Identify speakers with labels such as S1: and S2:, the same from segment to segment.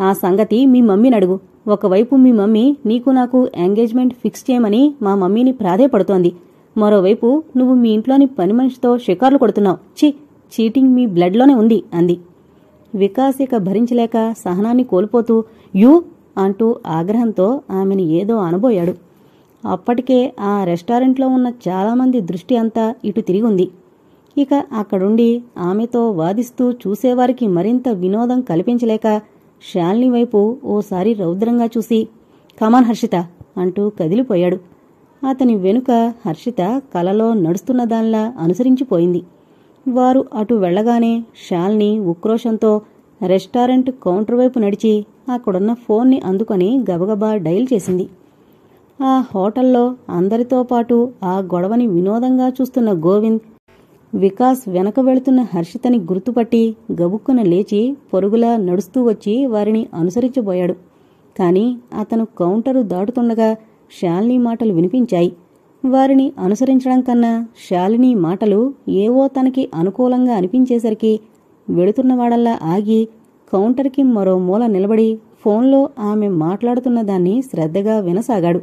S1: ఆ సంగతి మీ మమ్మీని అడుగు ఒకవైపు మీ మమ్మీ నీకు నాకు ఎంగేజ్మెంట్ ఫిక్స్ చేయమని మా మమ్మీని ప్రాధేయపడుతోంది మరోవైపు నువ్వు మీ ఇంట్లోని పని మనిషితో షికార్లు కొడుతున్నావు ఛీ చీటింగ్ మీ బ్లడ్లోనే ఉంది అంది వికాస్ ఇక భరించలేక సహనాన్ని కోల్పోతూ యూ అంటూ ఆగ్రహంతో ఆమెను ఏదో అనబోయాడు అప్పటికే ఆ రెస్టారెంట్లో ఉన్న చాలామంది దృష్టి అంతా ఇటు తిరిగి ఉంది ఇక అక్కడుండి ఆమెతో వాదిస్తూ చూసేవారికి మరింత వినోదం కల్పించలేక శాలిని వైపు ఓసారి రౌద్రంగా చూసి కమాన్ హర్షిత అంటూ కదిలిపోయాడు అతని వెనుక హర్షిత కలలో నడుస్తున్న దానిలా అనుసరించిపోయింది వారు అటు వెళ్ళగానే శాల్ని ఉక్రోషంతో రెస్టారెంట్ కౌంటర్ వైపు నడిచి అక్కడున్న ఫోన్ని అందుకొని గబగబా డైల్ చేసింది ఆ హోటల్లో అందరితో పాటు ఆ గొడవని వినోదంగా చూస్తున్న గోవింద్ వికాస్ వెనక వెళుతున్న హర్షితని గుర్తుపట్టి గబుక్కున లేచి పొరుగులా నడుస్తూ వచ్చి వారిని అనుసరించబోయాడు కాని అతను కౌంటరు దాటుతుండగా శాలిని మాటలు వినిపించాయి వారిని అనుసరించడం కన్నా శాలిని మాటలు ఏవో తనకి అనుకూలంగా అనిపించేసరికి వెళుతున్నవాడల్లా ఆగి కౌంటర్కి మరో మూల నిలబడి ఫోన్లో ఆమె మాట్లాడుతున్న దాన్ని శ్రద్ధగా వినసాగాడు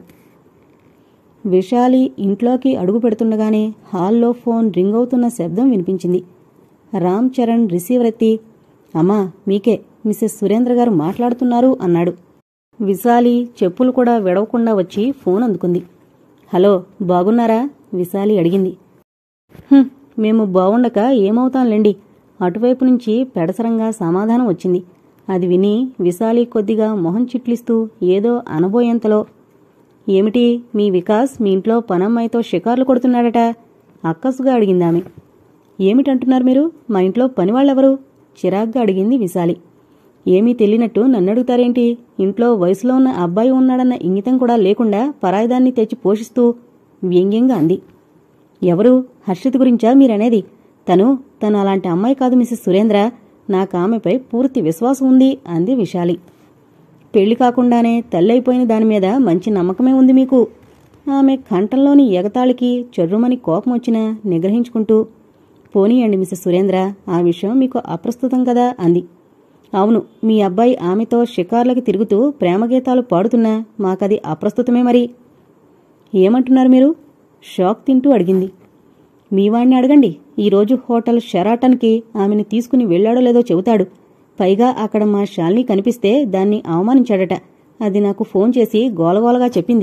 S1: విశాలి ఇంట్లోకి అడుగు పెడుతుండగానే హాల్లో ఫోన్ రింగ్ అవుతున్న శబ్దం వినిపించింది రామ్ చరణ్ రిసీవర్ ఎత్తి అమ్మా మీకే మిసెస్ సురేంద్ర గారు మాట్లాడుతున్నారు అన్నాడు విశాలి చెప్పులు కూడా విడవకుండా వచ్చి ఫోన్ అందుకుంది హలో బాగున్నారా విశాలి అడిగింది "హుం, మేము బావుండక ఏమవుతాంలేండి అటువైపు నుంచి పెడసరంగా సమాధానం వచ్చింది అది విని విశాలి కొద్దిగా మొహం చిట్లిస్తూ ఏదో అనబోయేంతలో ఏమిటి మీ వికాస్ మీ ఇంట్లో పనమ్మాయితో షికార్లు కొడుతున్నాడట అక్కసుగా అడిగిందామె ఏమిటంటున్నారు మీరు మా ఇంట్లో పనివాళ్ళెవరు చిరాగ్గా అడిగింది విశాలి ఏమీ తెలియనట్టు నన్ను అడుగుతారేంటి ఇంట్లో వయసులో ఉన్న అబ్బాయి ఉన్నాడన్న ఇంగితం కూడా లేకుండా పరాయిదాన్ని తెచ్చి పోషిస్తూ వ్యంగ్యంగా అంది ఎవరు హర్షిత్ గురించా మీరనేది తను తను అలాంటి అమ్మాయి కాదు మిసెస్ సురేంద్ర నాకు ఆమెపై పూర్తి విశ్వాసం ఉంది అంది విశాలి పెళ్లి కాకుండానే తల్లైపోయిన దాని మీద మంచి నమ్మకమే ఉంది మీకు ఆమె కంఠంలోని ఎగతాళికి చెర్రుమని కోపం వచ్చినా నిగ్రహించుకుంటూ పోనీయండి మిసెస్ సురేంద్ర ఆ విషయం మీకు అప్రస్తుతం కదా అంది అవును మీ అబ్బాయి ఆమెతో షికార్లకి తిరుగుతూ ప్రేమగీతాలు పాడుతున్నా మాకది అప్రస్తుతమే మరి ఏమంటున్నారు మీరు షాక్ తింటూ అడిగింది మీ వాణ్ణి అడగండి ఈరోజు హోటల్ షెరాటన్కి ఆమెను తీసుకుని వెళ్ళాడో లేదో చెబుతాడు పైగా అక్కడ మా శాలిని కనిపిస్తే దాన్ని అవమానించాడట అది నాకు ఫోన్ చేసి గోలగోలగా చెప్పింది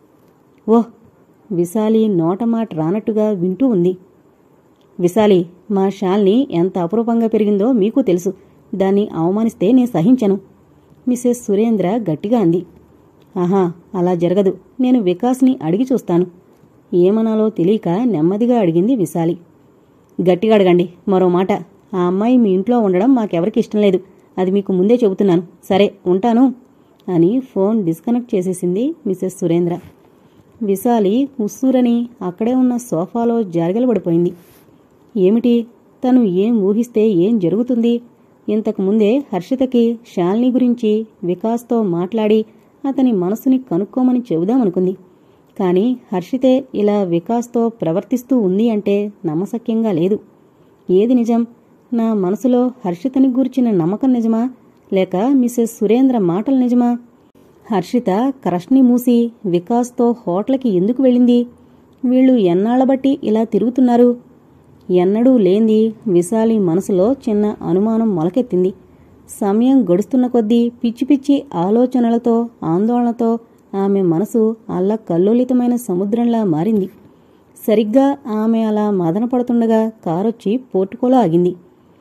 S1: ఓహ్ విశాలి నోటమాట రానట్టుగా వింటూ ఉంది విశాలి మా శాల్ని ఎంత అపురూపంగా పెరిగిందో మీకు తెలుసు దాన్ని అవమానిస్తే నేను సహించను మిసెస్ సురేంద్ర గట్టిగా అంది ఆహా అలా జరగదు నేను వికాస్ని అడిగి చూస్తాను ఏమనాలో తెలియక నెమ్మదిగా అడిగింది విశాలి గట్టిగా అడగండి మరో మాట ఆ అమ్మాయి మీ ఇంట్లో ఉండడం మాకెవరికి ఇష్టం లేదు అది మీకు ముందే చెబుతున్నాను సరే ఉంటాను అని ఫోన్ డిస్కనెక్ట్ చేసేసింది మిసెస్ సురేంద్ర విశాలి ఉస్సూరని అక్కడే ఉన్న సోఫాలో జారగలబడిపోయింది ఏమిటి తను ఏం ఊహిస్తే ఏం జరుగుతుంది ఇంతకు ముందే హర్షితకి శాలిని గురించి వికాస్తో మాట్లాడి అతని మనసుని కనుక్కోమని చెబుదామనుకుంది కానీ హర్షితే ఇలా వికాస్తో ప్రవర్తిస్తూ ఉంది అంటే నమ్మశక్యంగా లేదు ఏది నిజం నా మనసులో హర్షితని గూర్చిన నమ్మకం నిజమా లేక మిసెస్ సురేంద్ర మాటలు నిజమా హర్షిత క్రష్ని మూసి వికాస్తో హోటల్కి ఎందుకు వెళ్ళింది వీళ్ళు ఎన్నాళ్ల బట్టి ఇలా తిరుగుతున్నారు ఎన్నడూ లేంది విశాలి మనసులో చిన్న అనుమానం మొలకెత్తింది సమయం గడుస్తున్న కొద్దీ పిచ్చి పిచ్చి ఆలోచనలతో ఆందోళనతో ఆమె మనసు అల్ల కల్లోలితమైన సముద్రంలా మారింది సరిగ్గా ఆమె అలా మదనపడుతుండగా కారొచ్చి పోర్టుకోలో ఆగింది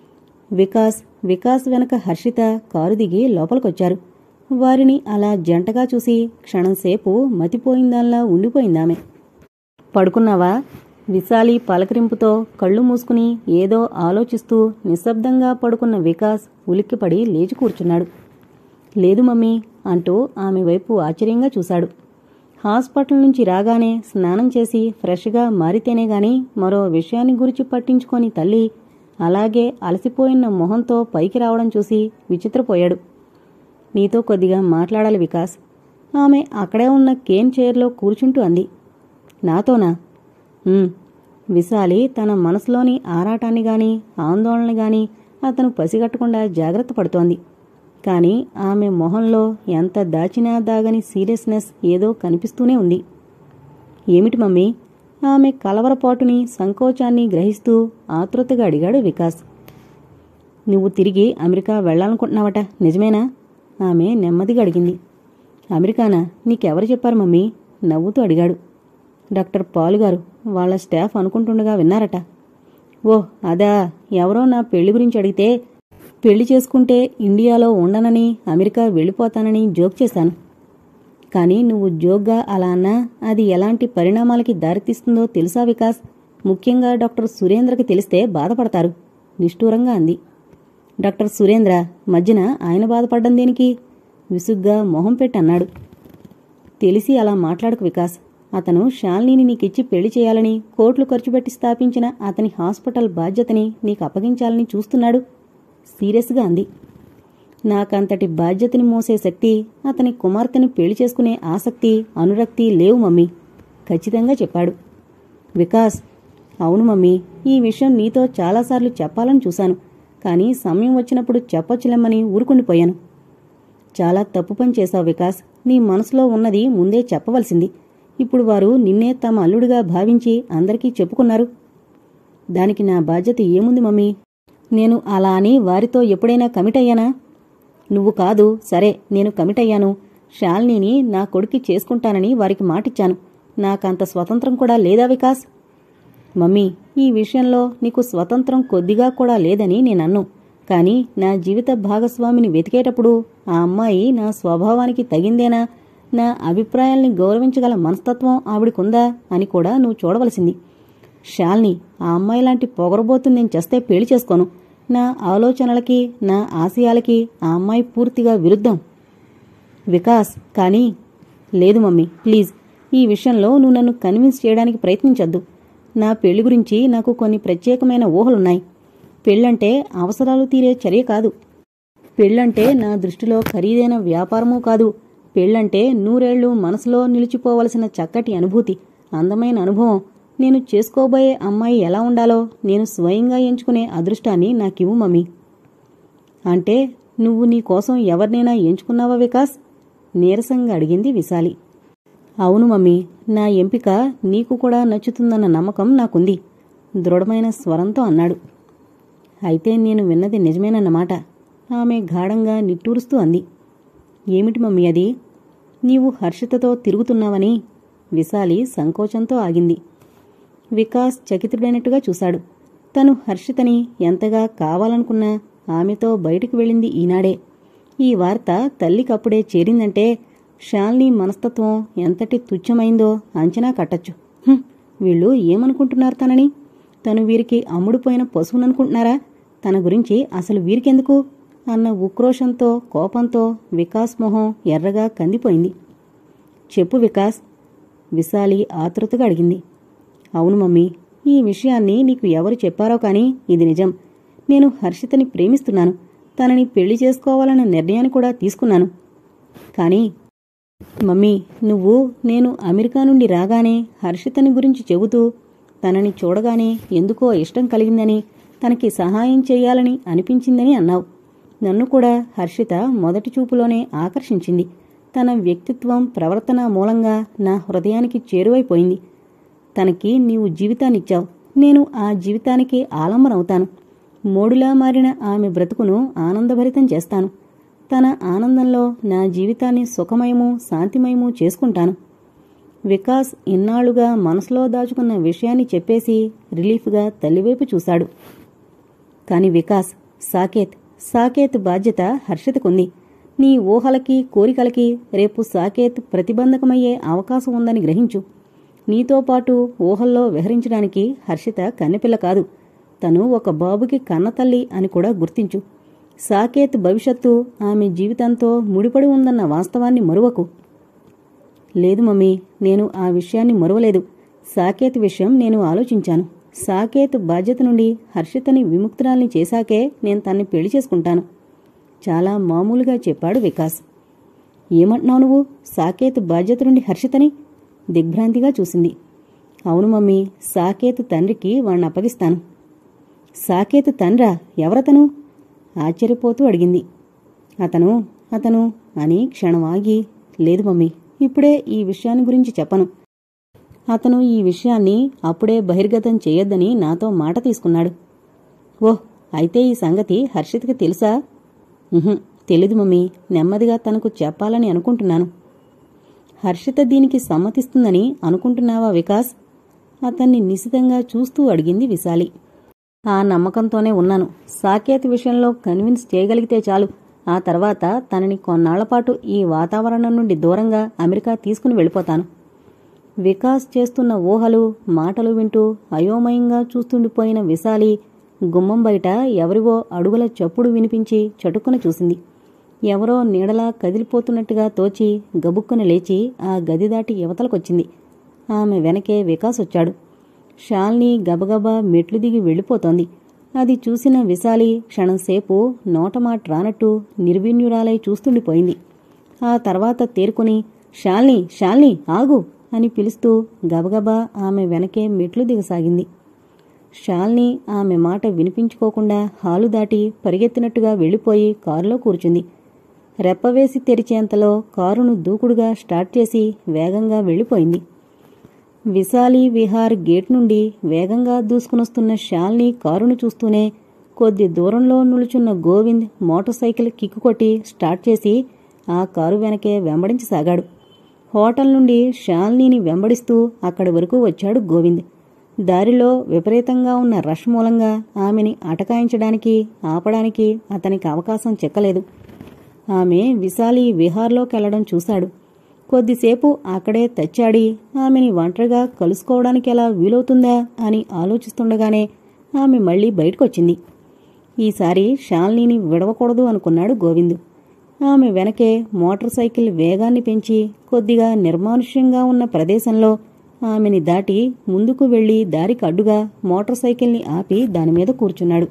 S1: వికాస్ వికాస్ వెనక హర్షిత కారు దిగి లోపలికొచ్చారు వారిని అలా జంటగా చూసి క్షణంసేపు మతిపోయిందాల్లా ఉండిపోయిందామె పడుకున్నావా విశాలి పలకరింపుతో కళ్ళు మూసుకుని ఏదో ఆలోచిస్తూ నిశ్శబ్దంగా పడుకున్న వికాస్ ఉలిక్కిపడి లేచి కూర్చున్నాడు లేదు మమ్మీ అంటూ ఆమె వైపు ఆశ్చర్యంగా చూశాడు హాస్పిటల్ నుంచి రాగానే స్నానం చేసి ఫ్రెష్గా మారితేనే గాని మరో విషయాన్ని గురించి పట్టించుకోని తల్లి అలాగే అలసిపోయిన మొహంతో పైకి రావడం చూసి విచిత్రపోయాడు నీతో కొద్దిగా మాట్లాడాలి వికాస్ ఆమె అక్కడే ఉన్న కేన్ చైర్లో కూర్చుంటూ అంది నాతోనా "ఉమ్." విశాలి తన మనసులోని ఆరాటాన్ని గాని ఆందోళన గాని అతను పసిగట్టకుండా జాగ్రత్త పడుతోంది కానీ ఆమె మొహంలో ఎంత దాచినా దాగని సీరియస్నెస్ ఏదో కనిపిస్తూనే ఉంది ఏమిటి మమ్మీ ఆమె కలవరపాటుని సంకోచాన్ని గ్రహిస్తూ ఆతృతగా అడిగాడు వికాస్ నువ్వు తిరిగి అమెరికా వెళ్ళాలనుకుంటున్నావట నిజమేనా ఆమె నెమ్మదిగా అడిగింది అమెరికానా నీకెవరు చెప్పారు మమ్మీ నవ్వుతూ అడిగాడు డాక్టర్ పాలు గారు వాళ్ళ స్టాఫ్ అనుకుంటుండగా విన్నారట ఓ అదా ఎవరో నా పెళ్లి గురించి అడిగితే పెళ్లి చేసుకుంటే ఇండియాలో ఉండనని అమెరికా వెళ్ళిపోతానని జోక్ చేశాను కానీ నువ్వు జోక్గా అలా అన్నా అది ఎలాంటి పరిణామాలకి దారితీస్తుందో తెలుసా వికాస్ ముఖ్యంగా డాక్టర్ సురేంద్రకి తెలిస్తే బాధపడతారు నిష్ఠూరంగా అంది డాక్టర్ సురేంద్ర మధ్యన ఆయన బాధపడ్డం దేనికి విసుగ్గా మొహం పెట్టి అన్నాడు తెలిసి అలా మాట్లాడకు వికాస్ అతను శాలినిని నీకిచ్చి పెళ్లి చేయాలని కోట్లు ఖర్చు పెట్టి స్థాపించిన అతని హాస్పిటల్ బాధ్యతని నీకు అప్పగించాలని చూస్తున్నాడు సీరియస్గా అంది నాకంతటి బాధ్యతని మోసే శక్తి అతని కుమార్తెని పెళ్లి చేసుకునే ఆసక్తి అనురక్తి లేవు మమ్మీ ఖచ్చితంగా చెప్పాడు వికాస్ అవును మమ్మీ ఈ విషయం నీతో చాలాసార్లు చెప్పాలని చూశాను కానీ సమయం వచ్చినప్పుడు చెప్పొచ్చులేమ్మని ఊరుకుండిపోయాను చాలా తప్పు పని చేశావు వికాస్ నీ మనసులో ఉన్నది ముందే చెప్పవలసింది ఇప్పుడు వారు నిన్నే తమ అల్లుడిగా భావించి అందరికీ చెప్పుకున్నారు దానికి నా బాధ్యత ఏముంది మమ్మీ నేను అలా అని వారితో ఎప్పుడైనా కమిట్ అయ్యానా నువ్వు కాదు సరే నేను కమిట్ అయ్యాను శాలినిని నా కొడుక్కి చేసుకుంటానని వారికి మాటిచ్చాను నాకంత స్వతంత్రం కూడా లేదా వికాస్ మమ్మీ ఈ విషయంలో నీకు స్వతంత్రం కొద్దిగా కూడా లేదని నేనన్ను కానీ నా జీవిత భాగస్వామిని వెతికేటప్పుడు ఆ అమ్మాయి నా స్వభావానికి తగిందేనా నా అభిప్రాయాల్ని గౌరవించగల మనస్తత్వం ఆవిడికుందా అని కూడా నువ్వు చూడవలసింది శాల్ని ఆ అమ్మాయి లాంటి పొగరబోతుని నేను చేస్తే పెళ్లి చేసుకోను నా ఆలోచనలకి నా ఆశయాలకి ఆ అమ్మాయి పూర్తిగా విరుద్ధం వికాస్ కానీ లేదు మమ్మీ ప్లీజ్ ఈ విషయంలో నువ్వు నన్ను కన్విన్స్ చేయడానికి ప్రయత్నించొద్దు నా పెళ్లి గురించి నాకు కొన్ని ప్రత్యేకమైన ఊహలున్నాయి పెళ్ళంటే అవసరాలు తీరే చర్య కాదు పెళ్ళంటే నా దృష్టిలో ఖరీదైన వ్యాపారమూ కాదు పెళ్ళంటే నూరేళ్లు మనసులో నిలిచిపోవలసిన చక్కటి అనుభూతి అందమైన అనుభవం నేను చేసుకోబోయే అమ్మాయి ఎలా ఉండాలో నేను స్వయంగా ఎంచుకునే అదృష్టాన్ని నాకివ్వు మమ్మీ అంటే నువ్వు నీ కోసం ఎవరినైనా ఎంచుకున్నావా వికాస్ నీరసంగా అడిగింది విశాలి అవును మమ్మీ నా ఎంపిక నీకు కూడా నచ్చుతుందన్న నమ్మకం నాకుంది దృఢమైన స్వరంతో అన్నాడు అయితే నేను విన్నది నిజమేనన్నమాట ఆమె గాఢంగా నిట్టూరుస్తూ అంది ఏమిటి మమ్మీ అది నీవు హర్షితతో తిరుగుతున్నావని విశాలి సంకోచంతో ఆగింది వికాస్ చకితుడైనట్టుగా చూశాడు తను హర్షితని ఎంతగా కావాలనుకున్నా ఆమెతో బయటికి వెళ్ళింది ఈనాడే ఈ వార్త తల్లికప్పుడే చేరిందంటే షాల్ని మనస్తత్వం ఎంతటి తుచ్చమైందో అంచనా కట్టచ్చు హుం, వీళ్ళు ఏమనుకుంటున్నారు తనని తను వీరికి అమ్ముడుపోయిన పశువుననుకుంటున్నారా తన గురించి అసలు వీరికెందుకు అన్న ఉక్రోషంతో కోపంతో వికాస్ మొహం ఎర్రగా కందిపోయింది చెప్పు వికాస్ విశాలి ఆతృతగా అడిగింది అవును మమ్మీ ఈ విషయాన్ని నీకు ఎవరు చెప్పారో కానీ ఇది నిజం నేను హర్షితని ప్రేమిస్తున్నాను తనని పెళ్లి చేసుకోవాలన్న నిర్ణయాన్ని కూడా తీసుకున్నాను కానీ మమ్మీ నువ్వు నేను అమెరికా నుండి రాగానే హర్షితని గురించి చెబుతూ తనని చూడగానే ఎందుకో ఇష్టం కలిగిందని తనకి సహాయం చేయాలని అనిపించిందని అన్నావు నన్ను కూడా హర్షిత మొదటి చూపులోనే ఆకర్షించింది తన వ్యక్తిత్వం ప్రవర్తన మూలంగా నా హృదయానికి చేరువైపోయింది తనకి నీవు జీవితాన్నిచ్చావు నేను ఆ జీవితానికి ఆలంబనవుతాను మోడులా మారిన ఆమె బ్రతుకును ఆనందభరితం చేస్తాను తన ఆనందంలో నా జీవితాన్ని సుఖమయము శాంతిమయము చేసుకుంటాను వికాస్ ఇన్నాళ్లుగా మనసులో దాచుకున్న విషయాన్ని చెప్పేసి రిలీఫ్గా తల్లివైపు చూశాడు కాని వికాస్ సాకేత్ సాకేత్ బాధ్యత హర్షితకుంది నీ ఊహలకి కోరికలకి రేపు సాకేత్ ప్రతిబంధకమయ్యే అవకాశం ఉందని గ్రహించు నీతో పాటు ఊహల్లో విహరించడానికి హర్షిత కన్నెపిల్ల కాదు తను ఒక బాబుకి కన్నతల్లి అని కూడా గుర్తించు సాకేత్ భవిష్యత్తు ఆమె జీవితంతో ముడిపడి ఉందన్న వాస్తవాన్ని మరువకు లేదు మమ్మీ నేను ఆ విషయాన్ని మరువలేదు సాకేత్ విషయం నేను ఆలోచించాను సాకేత్ బాధ్యత నుండి హర్షితని విముక్తురాల్ని చేశాకే నేను తన్ని పెళ్లి చేసుకుంటాను చాలా మామూలుగా చెప్పాడు వికాస్ ఏమంటున్నావు నువ్వు సాకేత్ బాధ్యత నుండి హర్షితని దిగ్భ్రాంతిగా చూసింది అవును మమ్మీ సాకేత్ తండ్రికి వాణ్ణి అప్పగిస్తాను సాకేత్ తండ్రా ఎవరతను ఆశ్చర్యపోతూ అడిగింది అతను అతను అని క్షణం ఆగి లేదు మమ్మీ ఇప్పుడే ఈ విషయాన్ని గురించి చెప్పను అతను ఈ విషయాన్ని అప్పుడే బహిర్గతం చేయొద్దని నాతో మాట తీసుకున్నాడు ఓహ్ అయితే ఈ సంగతి హర్షిత్కి తెలుసా ఉహుం, తెలీదు మమ్మీ నెమ్మదిగా తనకు చెప్పాలని అనుకుంటున్నాను హర్షిత దీనికి సమ్మతిస్తుందని అనుకుంటున్నావా వికాస్ అతన్ని నిశితంగా చూస్తూ అడిగింది విశాలి ఆ నమ్మకంతోనే ఉన్నాను సాకేత్ విషయంలో కన్విన్స్ చేయగలిగితే చాలు ఆ తర్వాత తనని కొన్నాళ్లపాటు ఈ వాతావరణం నుండి దూరంగా అమెరికా తీసుకుని వెళ్ళిపోతాను వికాస్ చేస్తున్న ఊహలు మాటలు వింటూ అయోమయంగా చూస్తుండిపోయిన విశాలి గుమ్మం బయట ఎవరివో అడుగుల చప్పుడు వినిపించి చటుక్కున చూసింది ఎవరో నీడలా కదిలిపోతున్నట్టుగా తోచి గబుక్కున లేచి ఆ గది దాటి యువతలకొచ్చింది ఆమె వెనకే వికాస్ వచ్చాడు షాల్ని గబగబా మెట్లు దిగి వెళ్ళిపోతోంది అది చూసిన విశాలి క్షణంసేపు నోటమాట రానట్టు నిర్విణ్యురాలై చూస్తుండిపోయింది ఆ తర్వాత తేరుకుని షాల్ని షాల్ని ఆగు అని పిలుస్తూ గబగబా ఆమె వెనకే మెట్లు దిగసాగింది షాల్ని ఆమె మాట వినిపించుకోకుండా హాలు దాటి పరిగెత్తినట్టుగా వెళ్ళిపోయి కారులో కూర్చుంది రెప్పవేసి తెరిచేంతలో కారును దూకుడుగా స్టార్ట్ చేసి వేగంగా వెళ్ళిపోయింది విశాలి విహార్ గేట్ నుండి వేగంగా దూసుకునొస్తున్న షాల్ని కారును చూస్తూనే కొద్ది దూరంలో నిలుచున్న గోవింద్ మోటార్ సైకిల్ కిక్కు కొట్టి స్టార్ట్ చేసి ఆ కారు వెనకే వెంబడించసాగాడు హోటల్ నుండి షాల్నీని వెంబడిస్తూ అక్కడి వరకు వచ్చాడు గోవింద్ దారిలో విపరీతంగా ఉన్న రష్ మూలంగా ఆమెని అటకాయించడానికి ఆపడానికి అతనికి అవకాశం చెక్కలేదు ఆమె విశాలి విహార్లోకెళ్లడం చూశాడు కొద్దిసేపు అక్కడే తచ్చాడి ఆమెని ఒంటరిగా కలుసుకోవడానికి ఎలా వీలవుతుందా అని ఆలోచిస్తుండగానే ఆమె మళ్లీ బయటకొచ్చింది ఈసారి షాల్నీని విడవకూడదు అనుకున్నాడు గోవిందు ఆమె వెనకే మోటార్ సైకిల్ వేగాన్ని పెంచి కొద్దిగా నిర్మానుష్యంగా ఉన్న ప్రదేశంలో ఆమెని దాటి ముందుకు వెళ్లి దారికి అడ్డుగా మోటార్ సైకిల్ని ఆపి దానిమీద కూర్చున్నాడు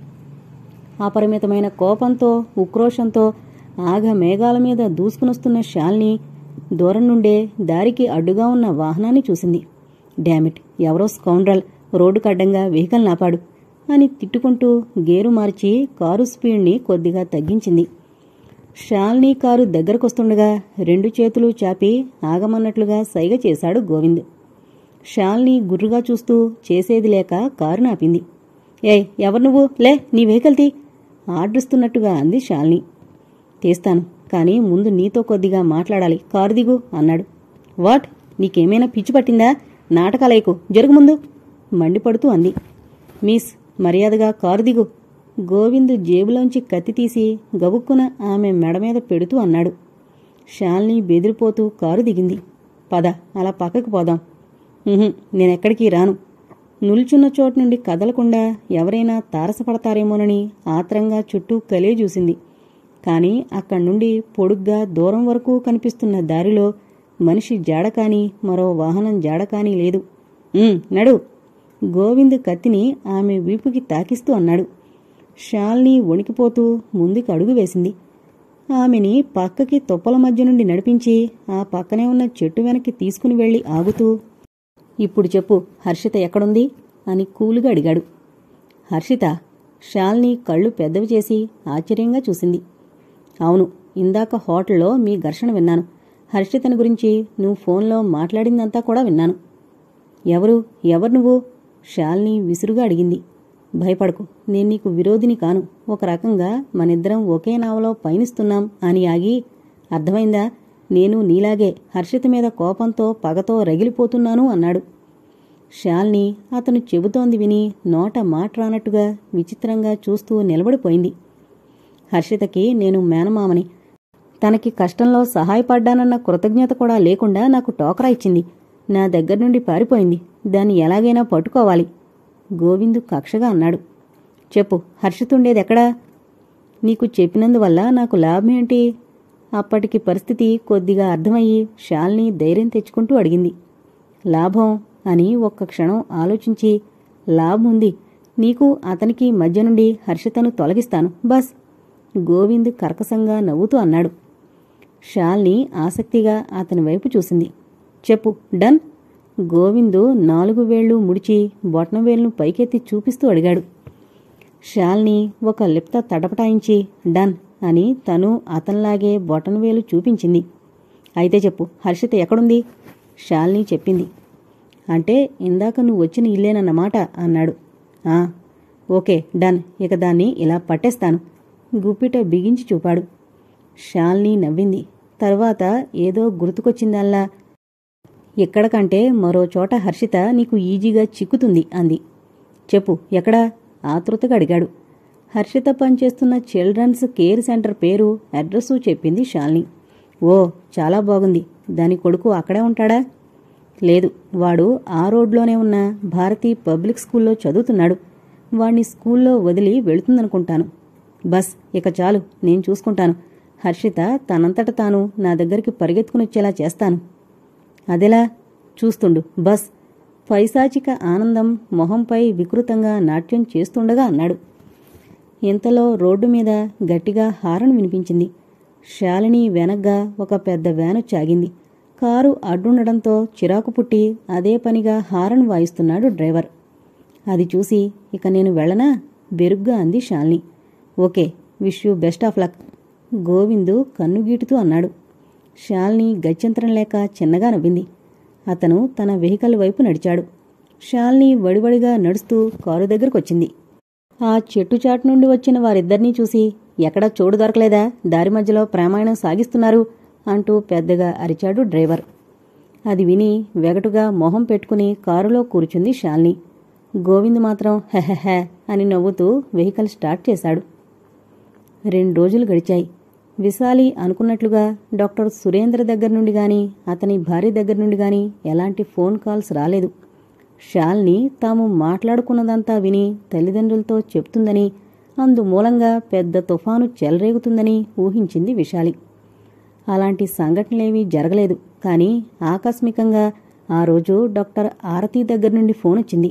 S1: అపరిమితమైన కోపంతో ఉక్రోషంతో ఆగ మేఘాల మీద దూసుకునొస్తున్న షాల్ని దూరం నుండే దారికి అడ్డుగా ఉన్న వాహనాన్ని చూసింది డామిట్ ఎవరో స్కౌండ్రల్ రోడ్డుకు అడ్డంగా వెహికల్ నాపాడు అని తిట్టుకుంటూ గేరు మార్చి కారు స్పీడ్ని కొద్దిగా తగ్గించింది షాల్నీ కారు దగ్గరకొస్తుండగా రెండు చేతులు చాపి ఆగమన్నట్లుగా సైగ చేశాడు గోవింద్ షాల్నీ గుర్రుగా చూస్తూ చేసేది లేక కారు నాపింది ఏయ్ ఎవరు నువ్వు లే నీ వెహికల్ తీ ఆర్డరిస్తున్నట్టుగా అంది షాల్ని తీస్తాను కానీ ముందు నీతో కొద్దిగా మాట్లాడాలి కారు దిగు అన్నాడు వాట్ నీకేమైనా పిచ్చి పట్టిందా నాటకాలేకు జరుగు ముందు మండిపడుతూ అంది మిస్ మర్యాదగా కారు దిగు గోవింద్ జేబులోంచి కత్తి తీసి గబుక్కున ఆమె మెడ మీద పెడుతూ అన్నాడు షాల్ని బెదిరిపోతూ కారు దిగింది పద అలా పక్కకు పోదాం ఉహుం, నేనెక్కడికి రాను నిల్చున్న చోటు నుండి కదలకుండా ఎవరైనా తారసపడతారేమోనని ఆత్రంగా చుట్టూ కలే చూసింది కాని అక్కడి నుండి పొడుగ్గా దూరం వరకు కనిపిస్తున్న దారిలో మనిషి జాడకాని మరో వాహనం జాడకాని లేదు "ఉమ్, నడు గోవింద్ కత్తిని ఆమె వీపుకి తాకిస్తూ అన్నాడు షాల్ని వణికిపోతూ ముందుకు అడుగు వేసింది ఆమెని పక్కకి తొప్పల మధ్య నుండి నడిపించి ఆ పక్కనే ఉన్న చెట్టు వెనక్కి తీసుకుని వెళ్లి ఆగుతూ ఇప్పుడు చెప్పు హర్షిత ఎక్కడుంది అని కూలుగా అడిగాడు హర్షిత షాల్ని కళ్ళు పెద్దవి చేసి ఆశ్చర్యంగా చూసింది అవును ఇందాక హోటల్లో మీ ఘర్షణ విన్నాను హర్షితని గురించి నువ్వు ఫోన్లో మాట్లాడిందంతా కూడా విన్నాను ఎవరు ఎవరు నువ్వు షాల్ని విసురుగా అడిగింది భయపడకు నేను నీకు విరోధిని కాను ఒక రకంగా మనిద్దరం ఒకే నావలో పయనిస్తున్నాం అని ఆగి అర్థమైందా నేను నీలాగే హర్షిత మీద కోపంతో పగతో రగిలిపోతున్నాను అన్నాడు షాల్ని అతను చెబుతోంది విని నోట మాట రానట్టుగా విచిత్రంగా చూస్తూ నిలబడిపోయింది హర్షితకి నేను మేనమామని తనకి కష్టంలో సహాయపడ్డానన్న కృతజ్ఞత కూడా లేకుండా నాకు టోకరా ఇచ్చింది నా దగ్గర నుండి పారిపోయింది దాన్ని ఎలాగైనా పట్టుకోవాలి గోవిందు కక్షగా అన్నాడు చెప్పు హర్షితుండేదెక్కడా నీకు చెప్పినందువల్ల నాకు లాభమేంటి అప్పటికి పరిస్థితి కొద్దిగా అర్థమయ్యి షాల్ని ధైర్యం తెచ్చుకుంటూ అడిగింది లాభం అని ఒక్క క్షణం ఆలోచించి లాభముంది నీకు అతనికి మధ్య నుండి హర్షితను తొలగిస్తాను బస్ గోవింద్ కర్కసంగా నవ్వుతూ అన్నాడు షాల్ని ఆసక్తిగా అతని వైపు చూసింది చెప్పు డన్ గోవిందు నాలుగు వేళ్లు ముడిచి బొట్నవేలును పైకెత్తి చూపిస్తూ అడిగాడు షాల్ని ఒక లిప్త తడపటాయించి డన్ అని తను అతనిలాగే బొటనవేలు చూపించింది అయితే చెప్పు హర్షిత ఎక్కడుంది శాలిని చెప్పింది అంటే ఇందాక నువ్వు వచ్చిన ఇల్లేనన్నమాట అన్నాడు ఆ ఓకే డన్ ఇక దాన్ని ఇలా పట్టేస్తాను గుప్పిట బిగించి చూపాడు శాలిని నవ్వింది తర్వాత ఏదో గుర్తుకొచ్చిందల్లా ఇక్కడ కంటే మరో చోట హర్షిత నీకు ఈజీగా చిక్కుతుంది అంది చెప్పు ఎక్కడా ఆతృతగా అడిగాడు హర్షిత పనిచేస్తున్న చిల్డ్రన్స్ కేర్ సెంటర్ పేరు అడ్రస్సు చెప్పింది శాలిని ఓ చాలా బాగుంది దాని కొడుకు అక్కడే ఉంటాడా లేదు వాడు ఆ రోడ్లోనే ఉన్న భారతీ పబ్లిక్ స్కూల్లో చదువుతున్నాడు వాణ్ణి స్కూల్లో వదిలి వెళుతుందనుకుంటాను బస్ ఇక చాలు నేను చూసుకుంటాను హర్షిత తనంతట తాను నా దగ్గరికి పరిగెత్తుకునొచ్చేలా చేస్తాను అదెలా చూస్తుండు బస్ పైశాచిక ఆనందం మొహంపై వికృతంగా నాట్యం చేస్తుండగా అన్నాడు ఇంతలో రోడ్డు మీద గట్టిగా హారన్ వినిపించింది శాలిని వెనగ్గా ఒక పెద్ద వ్యాను చాగింది కారు అడ్డుండడంతో చిరాకు పుట్టి అదే పనిగా హారన్ వాయిస్తున్నాడు డ్రైవర్ అది చూసి ఇక నేను వెళ్ళనా బెరుగ్గా అంది Shalini okay wish you best of luck Govindu కన్నుగీటుతూ అన్నాడు శాలిని గత్యంతరం లేక చిన్నగా నవ్వింది అతను తన వెహికల్ వైపు నడిచాడు శాలిని వడివడిగా నడుస్తూ కారు దగ్గరకొచ్చింది ఆ చెట్టు చాటు నుండి వచ్చిన వారిద్దరినీ చూసి ఎక్కడా చోటు దొరకలేదా దారి మధ్యలో ప్రేమాయణం సాగిస్తున్నారు అంటూ పెద్దగా అరిచాడు డ్రైవర్ అది విని వెగటుగా మొహం పెట్టుకుని కారులో కూర్చుంది శాలిని గోవింద్ మాత్రం హెహెహ అని నవ్వుతూ వెహికల్ స్టార్ట్ చేశాడు రెండు రోజులు గడిచాయి విశాలి అనుకున్నట్లుగా డాక్టర్ సురేంద్ర దగ్గర నుండి గాని అతని భార్య దగ్గర నుండి గాని ఎలాంటి ఫోన్ కాల్స్ రాలేదు షాల్ని తాము మాట్లాడుకున్నదంతా విని తల్లిదండ్రులతో చెప్తుందని అందుమూలంగా పెద్ద తుఫాను చెలరేగుతుందని ఊహించింది విశాలి అలాంటి సంఘటనలేవీ జరగలేదు కానీ ఆకస్మికంగా ఆ రోజు డాక్టర్ ఆరతి దగ్గర నుండి ఫోన్ వచ్చింది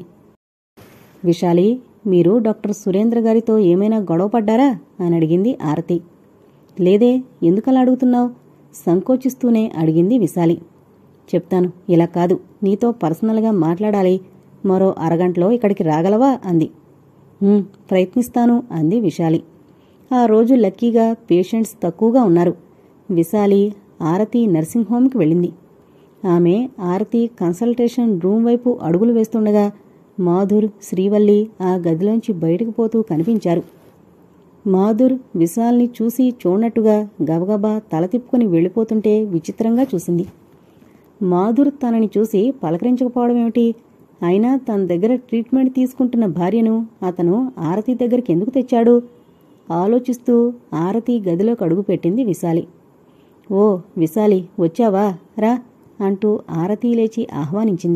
S1: విశాలి మీరు డాక్టర్ సురేంద్ర గారితో ఏమైనా గొడవ పడ్డారా అని అడిగింది ఆరతి లేదే ఎందుకలా అడుగుతున్నావు సంకోచిస్తూనే అడిగింది విశాలి చెప్తాను ఇలా కాదు నీతో పర్సనల్గా మాట్లాడాలి మరో అరగంటలో ఇక్కడికి రాగలవా అంది "ఉమ్, ప్రయత్నిస్తాను అంది విశాలి ఆ రోజు లక్కీగా పేషెంట్స్ తక్కువగా ఉన్నారు విశాలి ఆరతి నర్సింగ్ హోమ్కి వెళ్ళింది ఆమె ఆరతి కన్సల్టేషన్ రూమ్ వైపు అడుగులు వేస్తుండగా మాధుర్ శ్రీవల్లి ఆ గదిలోంచి బయటకు పోతూ కనిపించారు మాధుర్ విశాల్ని చూసి చూడనట్టుగా గబగబా తల తిప్పుకుని వెళ్ళిపోతుంటే విచిత్రంగా చూసింది మాధుర్ తనని చూసి పలకరించకపోవడం ఏమిటి అయినా తన దగ్గర ట్రీట్మెంట్ తీసుకుంటున్న భార్యను అతను ఆరతి దగ్గరికి ఎందుకు తెచ్చాడు ఆలోచిస్తూ ఆరతి గదిలోకి అడుగుపెట్టింది విశాలి ఓ విశాలి వచ్చావా రా అంటూ ఆరతి లేచి ఆహ్వానించింది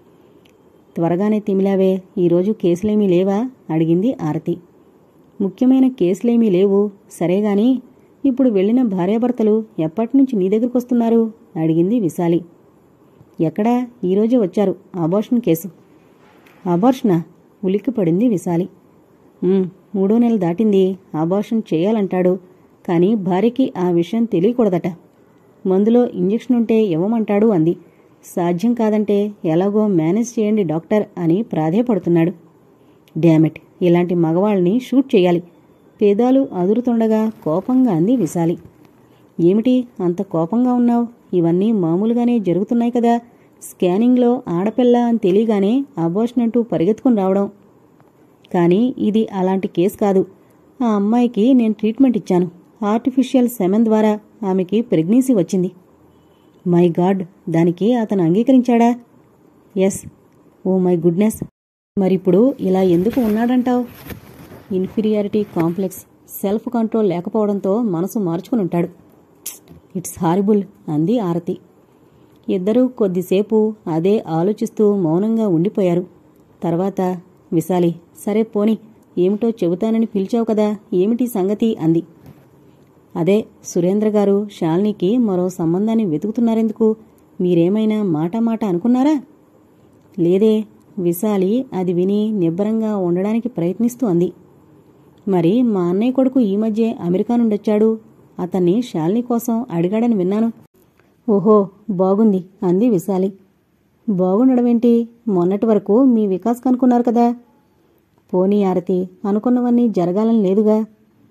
S1: త్వరగానే తిమిలావే ఈరోజు కేసులేమీ లేవా అడిగింది ఆరతి ముఖ్యమైన కేసులేమీ లేవు సరేగాని ఇప్పుడు వెళ్ళిన భార్యాభర్తలు ఎప్పటినుంచి నీ దగ్గరకు వస్తున్నారు అడిగింది విశాలి ఎక్కడా ఈరోజే వచ్చారు అబార్షన్ కేసు అబార్షనా ఉలిక్కిపడింది విశాలి "ఉమ్, మూడో నెల దాటింది అబార్షన్ చేయాలంటాడు కానీ భార్యకి ఆ విషయం తెలియకూడదట మందులో ఇంజెక్షన్ ఉంటే ఇవ్వమంటాడు అంది సాధ్యం కాదంటే ఎలాగో మేనేజ్ చేయండి డాక్టర్ అని ప్రాధేయపడుతున్నాడు డామెట్ ఇలాంటి మగవాళ్ళని షూట్ చేయాలి పేదాలు అదురుతుండగా కోపంగా అంది విశాలి ఏమిటి అంత కోపంగా ఉన్నావు ఇవన్నీ మామూలుగానే జరుగుతున్నాయి కదా స్కానింగ్లో ఆడపిల్ల అని తెలియగానే అబోషన్ అంటూ పరిగెత్తుకుని రావడం కానీ ఇది అలాంటి కేసు కాదు ఆ అమ్మాయికి నేను ట్రీట్మెంట్ ఇచ్చాను ఆర్టిఫిషియల్ సెమెన్ ద్వారా ఆమెకి ప్రెగ్నెన్సీ వచ్చింది మై గాడ్ దానికి అతను అంగీకరించాడా ఎస్ ఓ మై గుడ్నెస్ మరిప్పుడు ఇలా ఎందుకు ఉన్నాడంటావు ఇన్ఫీరియారిటీ కాంప్లెక్స్ సెల్ఫ్ కంట్రోల్ లేకపోవడంతో మనసు మార్చుకుని ఉంటాడు ఇట్స్ హారిబుల్ అంది ఆరతి ఇద్దరూ కొద్దిసేపు అదే ఆలోచిస్తూ మౌనంగా ఉండిపోయారు తర్వాత విశాలి సరే పోని ఏమిటో చెబుతానని పిలిచావు కదా ఏమిటి సంగతి అంది అదే సురేంద్ర గారు శాలినికి మరో సంబంధాన్ని వెతుకుతున్నారెందుకు మీరేమైనా మాట మాట అనుకున్నారా లేదే విశాలి అది విని నిబ్బరంగా ఉండడానికి ప్రయత్నిస్తూ అంది మరి మా అన్నయ్య కొడుకు ఈ మధ్య అమెరికా నుండొచ్చాడు అతన్ని శాలిని కోసం అడిగాడని విన్నాను ఓహో బాగుంది అంది విశాలి బాగుండడమేంటి మొన్నటి వరకు మీ వికాస్ కనుక్కున్నారు కదా పోనీ ఆరతి అనుకున్నవన్నీ జరగాలని లేదుగా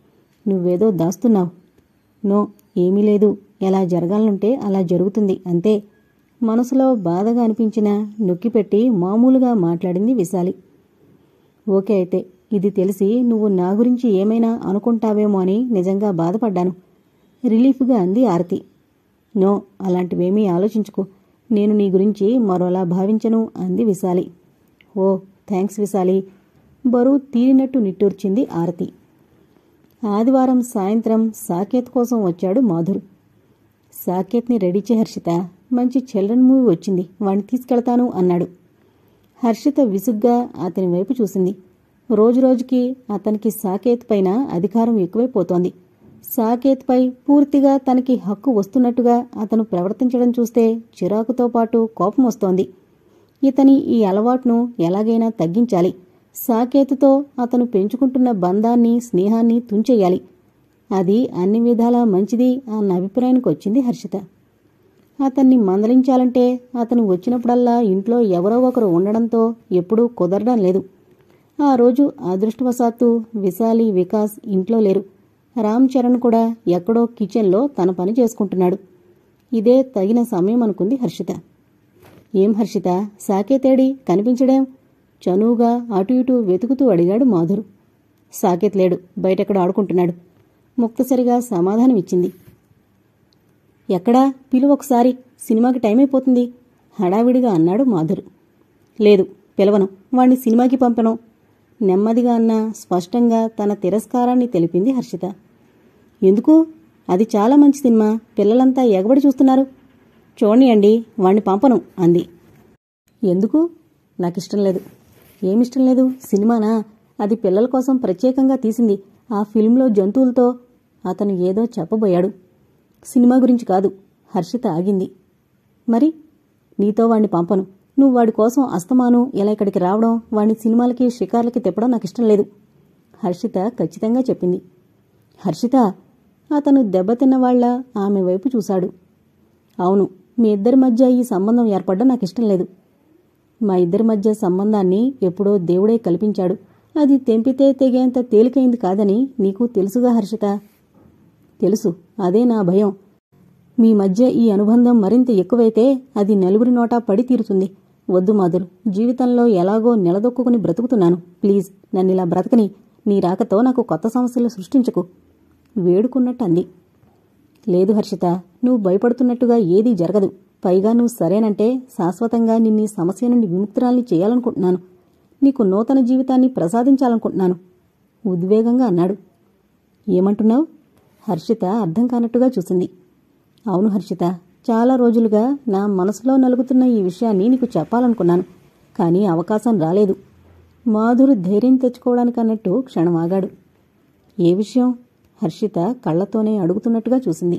S1: నువ్వేదో దాస్తున్నావు నో ఏమీ లేదు ఎలా జరగాలనుంటే అలా జరుగుతుంది అంతే మనసులో బాధగా అనిపించినా నొక్కిపెట్టి మామూలుగా మాట్లాడింది విశాలి ఓకే అయితే ఇది తెలిసి నువ్వు నా గురించి ఏమైనా అనుకుంటావేమో అని నిజంగా బాధపడ్డాను రిలీఫ్గా అంది ఆరతి నో అలాంటివేమీ ఆలోచించుకో నేను నీ గురించి మరోలా భావించను అంది విశాలి ఓ థ్యాంక్స్ విశాలి బరువు తీరినట్టు నిట్టూర్చింది ఆరతి ఆదివారం సాయంత్రం సాకేత్ కోసం వచ్చాడు మాధుర్ సాకేత్ని రెడీ చే హర్షిత మంచి చిల్డ్రన్ మూవీ వచ్చింది వాణ్ణి తీసుకెళ్తాను అన్నాడు హర్షిత విసుగ్గా అతని వైపు చూసింది రోజురోజుకి అతనికి సాకేత్ పైన అధికారం ఎక్కువైపోతోంది సాకేత్పై పూర్తిగా తనకి హక్కు వస్తున్నట్టుగా అతను ప్రవర్తించడం చూస్తే చిరాకుతో పాటు కోపం వస్తోంది ఇతని ఈ అలవాటును ఎలాగైనా తగ్గించాలి సాకేతుతో అతను పెంచుకుంటున్న బంధాన్ని స్నేహాన్ని తుంచెయ్యాలి అది అన్ని విధాలా మంచిది అన్న అభిప్రాయానికి వచ్చింది హర్షిత అతన్ని మందలించాలంటే అతను వచ్చినప్పుడల్లా ఇంట్లో ఎవరో ఒకరు ఉండడంతో ఎప్పుడూ కుదరడం లేదు ఆ రోజు అదృష్టవశాత్తు విశాలి వికాస్ ఇంట్లో లేరు రామ్ చరణ్ కూడా ఎక్కడో కిచెన్లో తన పని చేసుకుంటున్నాడు ఇదే తగిన సమయం అనుకుంది హర్షిత ఏం హర్షిత సాకేతేడి కనిపించడేం చనువుగా అటు ఇటు వెతుకుతూ అడిగాడు మాధురు సాకేత్ లేడు బయటెక్కడ ఆడుకుంటున్నాడు ముక్తసరిగా సమాధానం ఇచ్చింది ఎక్కడా పిలువ ఒకసారి సినిమాకి టైం అయిపోతుంది హడావిడిగా అన్నాడు మాధుర్ లేదు పిలవను వాణ్ణి సినిమాకి పంపను నెమ్మదిగా అన్న స్పష్టంగా తన తిరస్కారాన్ని తెలిపింది హర్షిత ఎందుకు అది చాలా మంచి సినిమా పిల్లలంతా ఎగబడి చూస్తున్నారు చూడనియండి వాణ్ణి పంపను అంది ఎందుకు నాకిష్టం లేదు ఏమిష్టం లేదు సినిమానా అది పిల్లల కోసం ప్రత్యేకంగా తీసింది ఆ ఫిల్మ్లో జంతువులతో అతను ఏదో చెప్పబోయాడు సినిమా గురించి కాదు హర్షిత ఆగింది మరి నీతో వాణ్ణి పంపను నువ్వు వాడి కోసం అస్తమాను ఇలా ఇక్కడికి రావడం వాణ్ణి సినిమాలకి షికార్లకి తిప్పడం నాకు ఇష్టం లేదు హర్షిత ఖచ్చితంగా చెప్పింది హర్షిత అతను దెబ్బతిన్న వాళ్ళ ఆమె వైపు చూశాడు అవును మీ ఇద్దరి మధ్య ఈ సంబంధం ఏర్పడడం నాకు ఇష్టం లేదు మా ఇద్దరి మధ్య సంబంధాన్ని ఎప్పుడో దేవుడే కల్పించాడు అది తెంపితే తెగేంత తేలికైంది కాదని నీకు తెలుసుగా హర్షిత తెలుసు అదే నా భయం మీ మధ్య ఈ అనుబంధం మరింత ఎక్కువైతే అది నలుగురి నోటా పడి తీరుతుంది వద్దు మాధుర్ జీవితంలో ఎలాగో నిలదొక్కుని బ్రతుకుతున్నాను ప్లీజ్ నన్నిలా బ్రతకని నీ రాకతో నాకు కొత్త సమస్యలు సృష్టించకు వేడుకున్నట్టు అంది లేదు హర్షిత నువ్వు భయపడుతున్నట్టుగా ఏదీ జరగదు పైగా నువ్వు సరేనంటే శాశ్వతంగా నిన్నీ సమస్య నుండి విముక్తురాల్ని చేయాలనుకుంటున్నాను నీకు నూతన జీవితాన్ని ప్రసాదించాలనుకుంటున్నాను ఉద్వేగంగా అన్నాడు ఏమంటున్నావు హర్షిత అర్థం కానట్టుగా చూసింది అవును హర్షిత చాలా రోజులుగా నా మనసులో నలుగుతున్న ఈ విషయాన్ని నీకు చెప్పాలనుకున్నాను కానీ అవకాశం రాలేదు మాధురు ధైర్యం తెచ్చుకోవడానికన్నట్టు క్షణం ఆగాడు ఏ విషయం హర్షిత కళ్లతోనే అడుగుతున్నట్టుగా చూసింది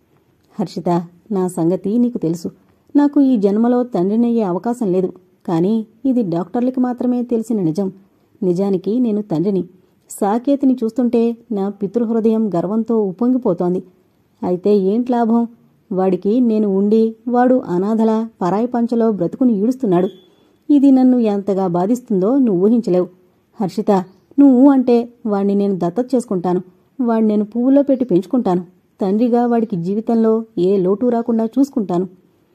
S1: హర్షిత నా సంగతి నీకు తెలుసు నాకు ఈ జన్మలో తండ్రినయ్యే అవకాశం లేదు కానీ ఇది డాక్టర్లకి మాత్రమే తెలిసిన నిజం నిజానికి నేను తండ్రిని సాకేతిని చూస్తుంటే నా పితృహృదయం గర్వంతో ఉప్పొంగిపోతోంది అయితే ఏంటి లాభం వాడికి నేను ఉండి వాడు అనాథల పరాయి పంచలో బ్రతుకుని ఈడుస్తున్నాడు ఇది నన్ను ఎంతగా బాధిస్తుందో నువ్వు ఊహించలేవు హర్షిత నువ్వు అంటే వాణ్ణి నేను దత్తత చేసుకుంటాను వాణ్ణి నేను పువ్వులో పెట్టి పెంచుకుంటాను తండ్రిగా వాడికి జీవితంలో ఏ లోటు రాకుండా చూసుకుంటాను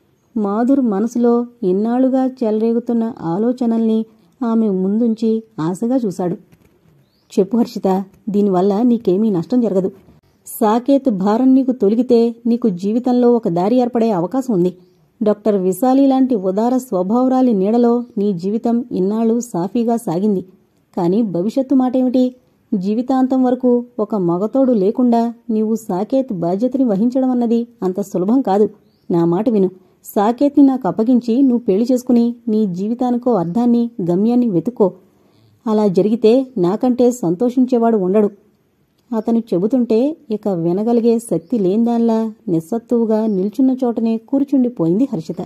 S1: మాధుర్ మనసులో ఇన్నాళ్లుగా చెలరేగుతున్న ఆలోచనల్ని ఆమె ముందుంచి ఆశగా చూశాడు చెప్పు హర్షిత దీనివల్ల నీకేమీ నష్టం జరగదు సాకేత్ భారం నీకు తొలగితే నీకు జీవితంలో ఒక దారి ఏర్పడే అవకాశం ఉంది డాక్టర్ విశాలి లాంటి ఉదార స్వభావరాలి నీడలో నీ జీవితం ఇన్నాళ్లు సాఫీగా సాగింది కాని భవిష్యత్తు మాటేమిటి జీవితాంతం వరకు ఒక మగతోడు లేకుండా నీవు సాకేత్ బాధ్యతని వహించడం అన్నది అంత సులభం కాదు నా మాట విను సాకేత్ని నాకు అప్పగించి నువ్వు పెళ్లి చేసుకుని నీ జీవితానికో అర్థాన్ని గమ్యాన్ని వెతుక్కో అలా జరిగితే నాకంటే సంతోషించేవాడు ఉండడు అతను చెబుతుంటే ఇక వినగలిగే శక్తి లేనిదాన్లా నిస్సత్తువుగా నిల్చున్న చోటనే కూర్చుండిపోయింది హర్షిత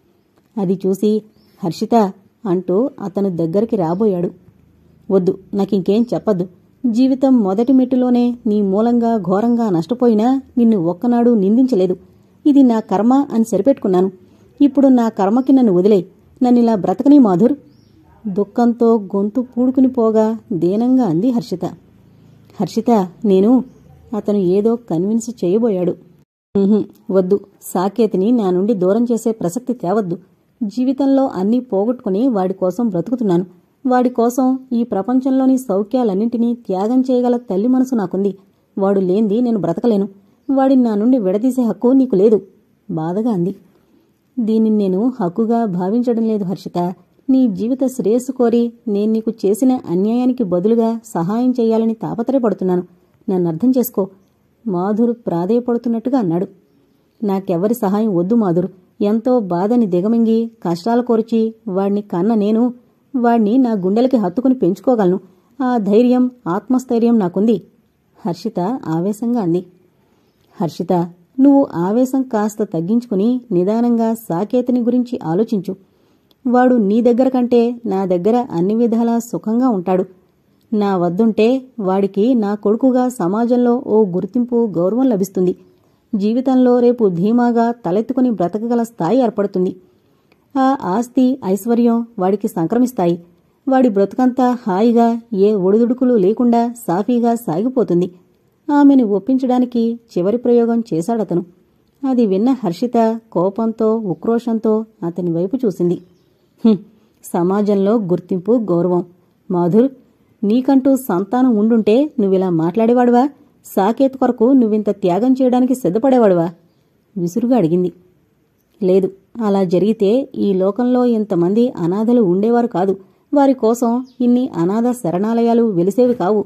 S1: అది చూసి హర్షిత అంటూ అతను దగ్గరికి రాబోయాడు వద్దు నాకింకేం చెప్పద్దు జీవితం మొదటి మెట్టులోనే నీ మూలంగా ఘోరంగా నష్టపోయినా నిన్ను ఒక్కనాడు నిందించలేదు ఇది నా కర్మ అని సరిపెట్టుకున్నాను ఇప్పుడు నా కర్మకి నన్ను వదిలే నన్నిలా బ్రతకని మాధుర్ దుఃఖంతో గొంతు పూడుకుని పోగా దీనంగా అంది హర్షిత హర్షిత నేను అతను ఏదో కన్విన్స్ చేయబోయాడు "ఉహుం, వద్దు సాకేతిని నా నుండి దూరం చేసే ప్రసక్తి తేవద్దు జీవితంలో అన్నీ పోగొట్టుకుని వాడి కోసం బ్రతుకుతున్నాను వాడి కోసం ఈ ప్రపంచంలోని సౌఖ్యాలన్నింటినీ త్యాగం చేయగల తల్లి మనసు నాకుంది వాడు లేంది నేను బ్రతకలేను వాడిని నా నుండి విడదీసే హక్కు నీకు లేదు బాధగా అంది దీనిని నేను హక్కుగా భావించడం లేదు హర్షిత నీ జీవిత శ్రేయస్సు కోరి నేను నీకు చేసిన అన్యాయానికి బదులుగా సహాయం చేయాలని తాపత్రయపడుతున్నాను నన్ను అర్థం చేసుకో మాధుర్ ప్రాధేయపడుతున్నట్టుగా అన్నాడు నాకెవ్వరి సహాయం వద్దు మాధుర్ ఎంతో బాధని దిగమింగి కష్టాలు కోర్చి వాడిని కన్న నేను వాడిని నా గుండెలకి హత్తుకుని పెంచుకోగలను ఆ ధైర్యం ఆత్మస్థైర్యం నాకుంది హర్షిత ఆవేశంగా అంది హర్షిత నువ్వు ఆవేశం కాస్త తగ్గించుకుని నిదానంగా సాకేతిని గురించి ఆలోచించు వాడు నీ దగ్గర కంటే నా దగ్గర అన్ని విధాలా సుఖంగా ఉంటాడు నా వద్దుంటే వాడికి నా కొడుకుగా సమాజంలో ఓ గుర్తింపు గౌరవం లభిస్తుంది జీవితంలో రేపు ధీమాగా తలెత్తుకుని బ్రతకగల స్థాయి ఏర్పడుతుంది ఆ ఆస్తి ఐశ్వర్యం వాడికి సంక్రమిస్తాయి వాడి బ్రతుకంతా హాయిగా ఏ ఒడిదుడుకులు లేకుండా సాఫీగా సాగిపోతుంది ఆమెను ఒప్పించడానికి చివరి ప్రయోగం చేశాడతను అది విన్న హర్షిత కోపంతో ఉక్రోషంతో అతని వైపు చూసింది "హుం, సమాజంలో గుర్తింపు గౌరవం మాధుర్ నీకంటూ సంతానం ఉండుంటే నువ్విలా మాట్లాడేవాడువా సాకేత్ కొరకు నువ్వింత త్యాగం చేయడానికి సిద్ధపడేవాడువా విసురుగా అడిగింది లేదు అలా జరిగితే ఈ లోకంలో ఇంతమంది అనాథలు ఉండేవారు కాదు వారి కోసం ఇన్ని అనాథ శరణాలయాలు వెలిసేవి కావు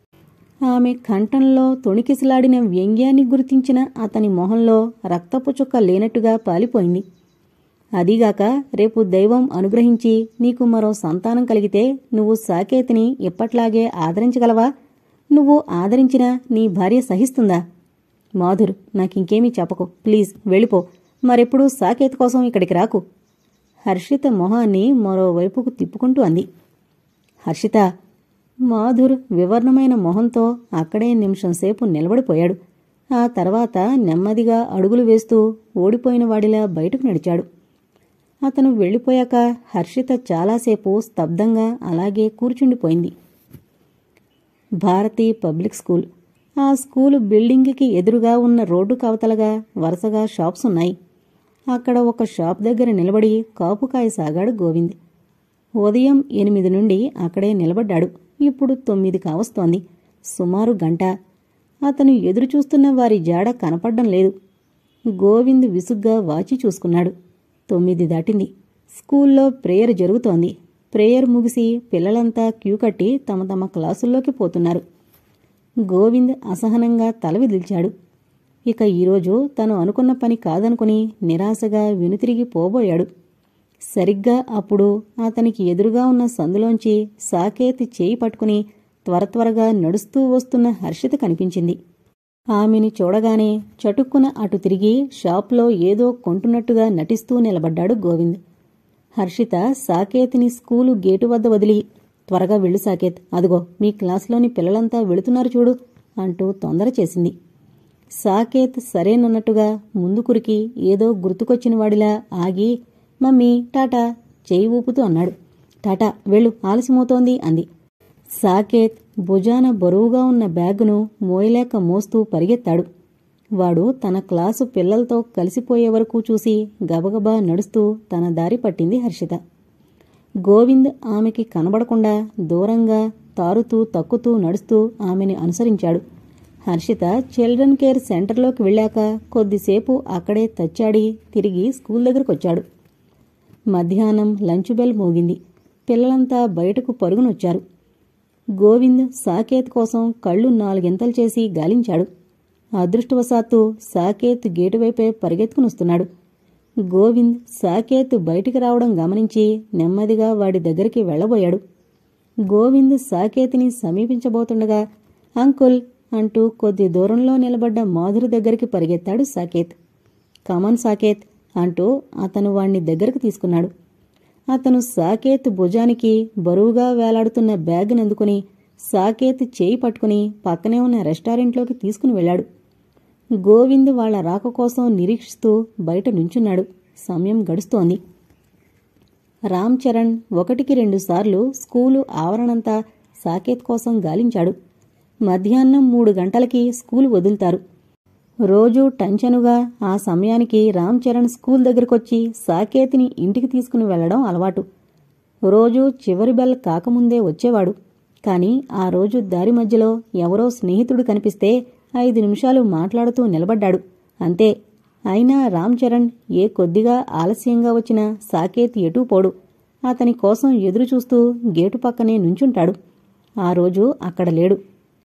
S1: ఆమె కంఠంలో తొణికిసలాడిన వ్యంగ్యాన్ని గుర్తించిన అతని మొహంలో రక్తపు చుక్క లేనట్టుగా పాలిపోయింది అదీగాక రేపు దైవం అనుగ్రహించి నీకు మరో సంతానం కలిగితే నువ్వు సాకేతిని ఎప్పట్లాగే ఆదరించగలవా నువ్వు ఆదరించినా నీ భార్య సహిస్తుందా మాధుర్ నాకింకేమీ చెప్పకు ప్లీజ్ వెళ్ళిపో మరెప్పుడూ సాకేత్ కోసం ఇక్కడికి రాకు హర్షిత మొహాన్ని మరోవైపుకు తిప్పుకుంటూ అంది హర్షిత మాధుర్ వివర్ణమైన మొహంతో అక్కడే నిమిషం సేపు నిలబడిపోయాడు ఆ తర్వాత నెమ్మదిగా అడుగులు వేస్తూ ఓడిపోయిన వాడిలా బయటకు నడిచాడు అతను వెళ్ళిపోయాక హర్షిత చాలాసేపు స్తబ్దంగా అలాగే కూర్చుండిపోయింది భారతీ పబ్లిక్ స్కూల్ ఆ స్కూలు బిల్డింగ్కి ఎదురుగా ఉన్న రోడ్డు కవతలగా వరుసగా షాప్స్ ఉన్నాయి అక్కడ ఒక షాప్ దగ్గర నిలబడి కాపుకాయ సాగాడు గోవింద్ ఉదయం ఎనిమిది నుండి అక్కడే నిలబడ్డాడు ఇప్పుడు తొమ్మిది కావస్తోంది సుమారు గంట అతను ఎదురు చూస్తున్న వారి జాడ కనపడ్డం లేదు గోవింద్ విసుగ్గా వాచి చూసుకున్నాడు తొమ్మిది దాటింది స్కూల్లో ప్రేయర్ జరుగుతోంది ప్రేయర్ ముగిసి పిల్లలంతా క్యూ కట్టి తమ తమ క్లాసుల్లోకి పోతున్నారు గోవింద్ అసహనంగా తల విదిల్చాడు ఇక ఈరోజు తను అనుకున్న పని కాదనుకుని నిరాశగా వెనుతిరిగి పోబోయాడు సరిగ్గా అప్పుడు అతనికి ఎదురుగా ఉన్న సందులోంచి సాకేత్ చేయి పట్టుకుని త్వర త్వరగా నడుస్తూ వస్తున్న హర్షిత కనిపించింది ఆమెని చూడగానే చటుక్కున అటు తిరిగి షాప్లో ఏదో కొంటున్నట్టుగా నటిస్తూ నిలబడ్డాడు గోవింద్ హర్షిత సాకేత్ని స్కూలు గేటు వద్ద వదిలి త్వరగా వెళ్ళు సాకేత్ అదిగో మీ క్లాసులోని పిల్లలంతా వెళుతున్నారు చూడు అంటూ తొందర చేసింది సాకేత్ సరేనన్నట్టుగా ముందు కురికి ఏదో గుర్తుకొచ్చిన వాడిలా ఆగి మమ్మీ టాటా చేయి ఊపుతూ అన్నాడు టాటా వెళ్ళు ఆలస్యమవుతోంది అంది సాకేత్ భుజాన బరువుగా ఉన్న బ్యాగును మోయలేక మోస్తూ పరిగెత్తాడు వాడు తన క్లాసు పిల్లలతో కలిసిపోయే వరకు చూసి గబగబా నడుస్తూ తన దారి పట్టింది హర్షిత గోవింద్ ఆమెకి కనబడకుండా దూరంగా తారుతూ తక్కుతూ నడుస్తూ ఆమెని అనుసరించాడు హర్షిత చిల్డ్రన్ కేర్ సెంటర్లోకి వెళ్ళాక కొద్దిసేపు అక్కడే తచ్చాడి తిరిగి స్కూల్ దగ్గరకొచ్చాడు మధ్యాహ్నం లంచ్ బెల్ మోగింది పిల్లలంతా బయటకు పరుగునొచ్చారు గోవింద్ సాకేత్ కోసం కళ్ళు నాలుగింతలు చేసి గాలించాడు అదృష్టవశాత్తు సాకేత్ గేటు వైపే పరిగెత్తుకునొస్తున్నాడు గోవింద్ సాకేత్ బయటికి రావడం గమనించి నెమ్మదిగా వాడి దగ్గరికి వెళ్ళబోయాడు గోవింద్ సాకేత్ని సమీపించబోతుండగా అంకుల్ అంటూ కొద్ది దూరంలో నిలబడ్డ మాధురి దగ్గరికి పరిగెత్తాడు సాకేత్ కమన్ సాకేత్ అంటూ అతను వాణ్ణి దగ్గరకు తీసుకున్నాడు అతను సాకేత్ భుజానికి బరువుగా వేలాడుతున్న బ్యాగ్ని అందుకుని సాకేత్ చేయి పట్టుకుని పక్కనే ఉన్న రెస్టారెంట్లోకి తీసుకుని వెళ్ళాడు గోవింద్ వాళ్ల రాక కోసం నిరీక్షిస్తూ బయట నుంచున్నాడు సమయం గడుస్తోంది రామ్ చరణ్ ఒకటికి రెండుసార్లు స్కూలు ఆవరణంతా సాకేత్ కోసం గాలించాడు మధ్యాహ్నం మూడు గంటలకి స్కూల్ వదులుతారు రోజూ టెన్షనుగా ఆ సమయానికి రామ్ చరణ్ స్కూల్ దగ్గరకొచ్చి సాకేతిని ఇంటికి తీసుకుని వెళ్లడం అలవాటు రోజూ చివరి బెల్ కాకముందే వచ్చేవాడు కాని ఆ రోజు దారి మధ్యలో ఎవరో స్నేహితుడు కనిపిస్తే ఐదు నిమిషాలు మాట్లాడుతూ నిలబడ్డాడు అంతే అయినా రామ్ చరణ్ ఏ కొద్దిగా ఆలస్యంగా వచ్చినా సాకేత్ ఎటూ పోడు అతని కోసం ఎదురుచూస్తూ గేటు పక్కనే నుంచుంటాడు ఆ రోజు అక్కడ లేడు